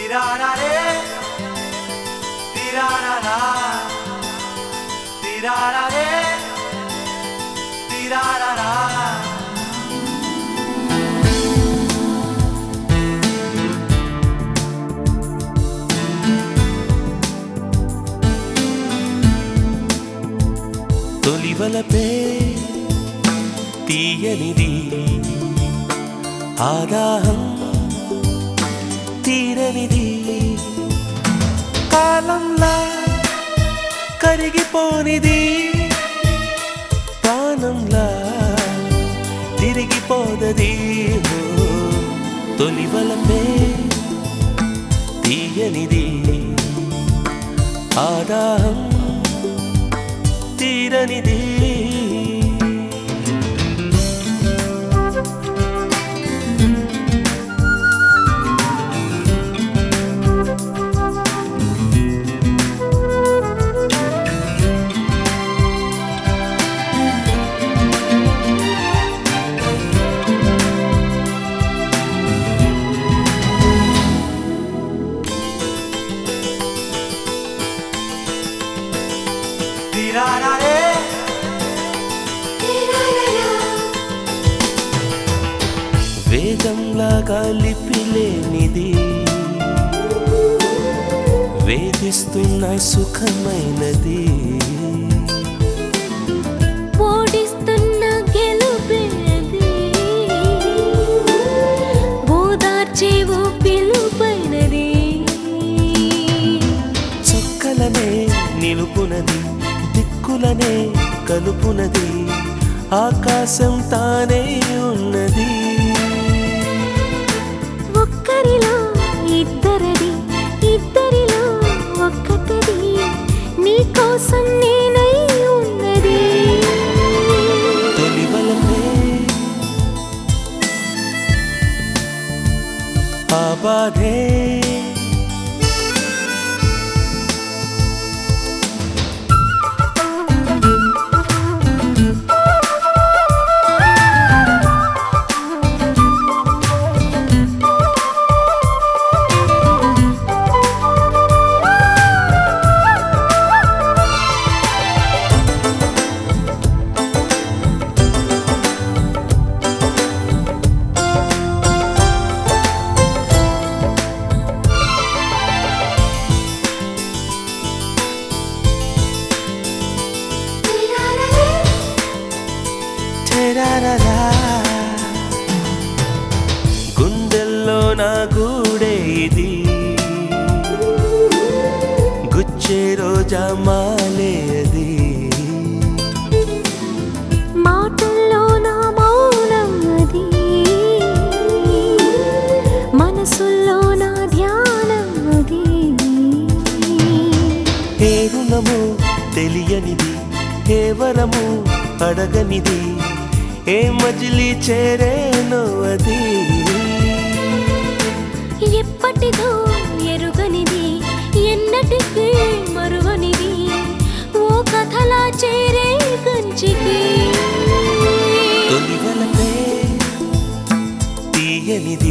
Tirararé, tirarará, tirararé, tirarará. తొలివలపే తీయనిది ఆదాహం తీరనిది కాలంలా కరిగిపోనిది ప్రాణంలా తిరిగిపోదది ఓ, తొలివలపే తీయనిది ఆదాహం తీరనిది Tirararé, వేగంలాగా లిపిలేనిది వేధిస్తున్న సుఖమైనది ఓడిస్తున్న గెలుపేది ఓదార్చేవో పిలుపైనది చుక్కలనే నిలుపునది దిక్కులనే కలుపునది ఆకాశం తానే ఉన్నది ఒక్కరిలో ఇద్దరది ఇద్దరిలో ఒక్కటది నీ కోసం నేనై ఉన్నది తొలివలపే ఆ బాధే టెరారారా. గుండెల్లో నా గూడే ఇది గుచ్చే రోజా మాలే అది మాటల్లో నా మౌనం అది మనసుల్లో నా ధ్యానం అది ఏ రుణము తెలియనిది ఏ వరము అడగనిది ఏ మజిలీ చేరేనో అది ఎప్పటిదో ఎరుగనిది ఎన్నటికీ మరువనిది ఓ కథలా చేరే కంచికి తొలివలపే తీయనిది